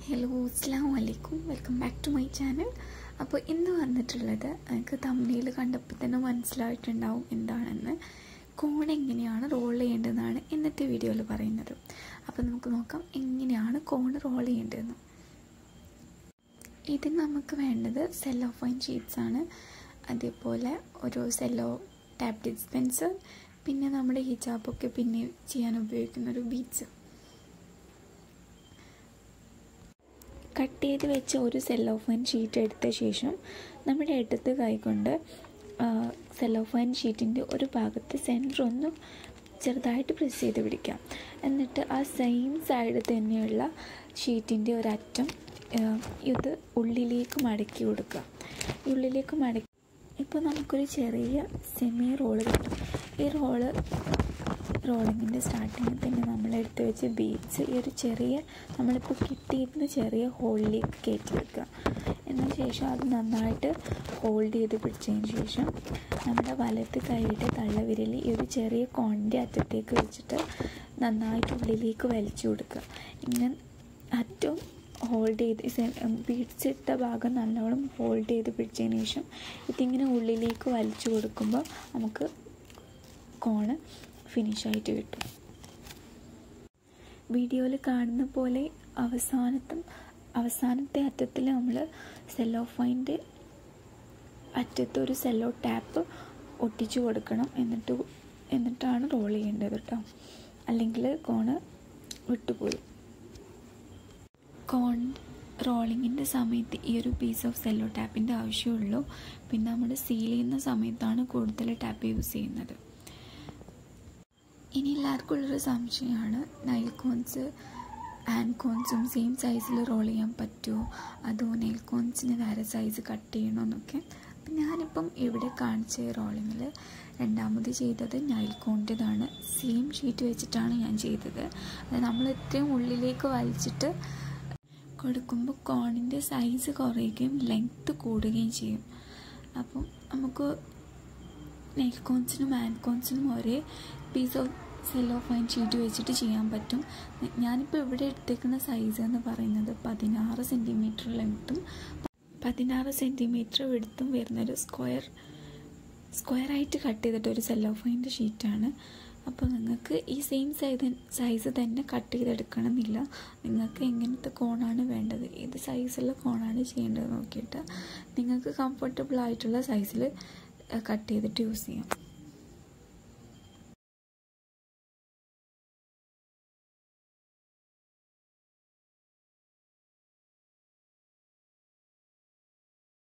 hello അസ്സാം വലൈക്കും welcome back to my channel അപ്പോൾ ഇന്ന് വന്നിട്ടുള്ളത് എനിക്ക് തമ്മിൽ കണ്ടപ്പോൾ തന്നെ മനസ്സിലായിട്ടുണ്ടാവും എന്താണെന്ന് കോൺ എങ്ങനെയാണ് റോൾ ചെയ്യേണ്ടതെന്നാണ് ഇന്നത്തെ വീഡിയോയിൽ പറയുന്നത് അപ്പോൾ നമുക്ക് നോക്കാം എങ്ങനെയാണ് കോൺ റോൾ ചെയ്യേണ്ടതെന്ന് ഇതിന് നമുക്ക് വേണ്ടത് സെല്ലോ ഫൈൻ ഷീറ്റ്സ് ആണ് അതേപോലെ ഒരു സെല്ലോ ടാപ്പ് ഡിസ്പെൻസർ പിന്നെ നമ്മുടെ ഹിജാബൊക്കെ പിന്നെ ചെയ്യാൻ ഉപയോഗിക്കുന്ന ഒരു ബീഡ്സ് കട്ട് ചെയ്ത് വെച്ച ഒരു സെല്ലോഫൈൻ ഷീറ്റ് എടുത്ത ശേഷം നമ്മുടെ ഇടത്ത് കൈകൊണ്ട് സെല്ലോഫൈൻ ഷീറ്റിൻ്റെ ഒരു ഭാഗത്ത് സെൻറ്റർ ഒന്ന് ചെറുതായിട്ട് പ്രസ് ചെയ്ത് പിടിക്കാം എന്നിട്ട് ആ സെയിം സൈഡ് തന്നെയുള്ള ഷീറ്റിൻ്റെ ഒരറ്റം ഇത് ഉള്ളിലേക്ക് മടക്കി കൊടുക്കുക ഉള്ളിലേക്ക് മടക്കി ഇപ്പോൾ നമുക്കൊരു ചെറിയ സെമി റോള് കിട്ടും ഈ റോള് റോളിങ്ങിൻ്റെ സ്റ്റാർട്ടിങ്ങിൽ തന്നെ നമ്മൾ എടുത്ത് വെച്ച് ബീഡ്സ് ഈ ഒരു ചെറിയ നമ്മളിപ്പോൾ കിട്ടിയിരുന്ന ചെറിയ ഹോളിലേക്ക് കയറ്റി വെക്കുക എന്നതിന് ശേഷം അത് നന്നായിട്ട് ഹോൾഡ് ചെയ്ത് പിടിച്ചതിന് ശേഷം നമ്മുടെ വലത്ത് കൈയുടെ തള്ളവിരൽ ഈ ഒരു ചെറിയ കോണിൻ്റെ അറ്റത്തേക്ക് വെച്ചിട്ട് നന്നായിട്ട് ഉള്ളിലേക്ക് വലിച്ചു കൊടുക്കുക ഇങ്ങനെ അറ്റവും ഹോൾഡ് ചെയ്ത് ബീഡ്സ് ഇട്ട ഭാഗം നല്ലോണം ഹോൾഡ് ചെയ്ത് പിടിച്ചതിന് ശേഷം ഇതിങ്ങനെ ഉള്ളിലേക്ക് വലിച്ചു കൊടുക്കുമ്പോൾ നമുക്ക് കോണ് ഫിനിഷായിട്ട് കിട്ടും വീഡിയോയിൽ കാണുന്ന പോലെ അവസാനത്തും അവസാനത്തെ അറ്റത്തിൽ നമ്മൾ സെല്ലോ ഫൈൻ്റെ അറ്റത്ത് ഒരു സെല്ലോ ടാപ്പ് ഒട്ടിച്ചു കൊടുക്കണം എന്നിട്ട് എന്നിട്ടാണ് റോൾ ചെയ്യേണ്ടത് കേട്ടോ അല്ലെങ്കിൽ കോണ് വിട്ടുപോയി കോൺ റോളിങ്ങിൻ്റെ സമയത്ത് ഈ ഒരു പീസ് ഓഫ് സെല്ലോ ടാപ്പിൻ്റെ ആവശ്യമുള്ളൂ പിന്നെ നമ്മൾ സീൽ ചെയ്യുന്ന സമയത്താണ് കൂടുതൽ ടാപ്പ് യൂസ് ചെയ്യുന്നത് ഇനി എല്ലാവർക്കും ഉള്ളൊരു സംശയമാണ് നൈൽ കോൺസ് ഹാൻഡ് കോൺസും സെയിം സൈസിൽ റോൾ ചെയ്യാൻ പറ്റുമോ അതോ നെയിൽ കോൺസിന് വേറെ സൈസ് കട്ട് ചെയ്യണമെന്നൊക്കെ അപ്പം ഞാനിപ്പം ഇവിടെ കാണിച്ച റോളിങ്ങിൽ രണ്ടാമത് ചെയ്തത് നൈൽ കോണിൻ്റെതാണ് സെയിം ഷീറ്റ് വെച്ചിട്ടാണ് ഞാൻ ചെയ്തത് അത് നമ്മൾ ഇത്രയും ഉള്ളിലേക്ക് വലിച്ചിട്ട് കൊടുക്കുമ്പോൾ കോണിൻ്റെ സൈസ് കുറയുകയും ലെങ്ത്ത് കൂടുകയും ചെയ്യും അപ്പം നമുക്ക് നെയിൽ കോൺസിനും ഹാൻഡ് കോൺസിനും ഒരേ piece of cellophane sheet വെച്ചിട്ട് ചെയ്യാൻ പറ്റും ഞാനിപ്പോൾ ഇവിടെ എടുത്തേക്കുന്ന സൈസ് എന്ന് പറയുന്നത് പതിനാറ് സെൻറ്റിമീറ്റർ ലെങ്ത്തും പതിനാറ് സെൻറ്റിമീറ്റർ വെടുത്തും വരുന്നൊരു സ്ക്വയർ സ്ക്വയറായിട്ട് കട്ട് ചെയ്തിട്ട് ഒരു സെല്ലോ ഫൈൻ്റെ ഷീറ്റാണ് അപ്പോൾ നിങ്ങൾക്ക് ഈ സെയിം സൈസ് സൈസ് തന്നെ കട്ട് ചെയ്തെടുക്കണമെന്നില്ല നിങ്ങൾക്ക് എങ്ങനത്തെ കോണാണ് വേണ്ടത് ഏത് സൈസുള്ള കോണാണ് ചെയ്യേണ്ടത് നോക്കിയിട്ട് നിങ്ങൾക്ക് കംഫർട്ടബിൾ ആയിട്ടുള്ള സൈസിൽ കട്ട് ചെയ്തിട്ട് യൂസ് ചെയ്യാം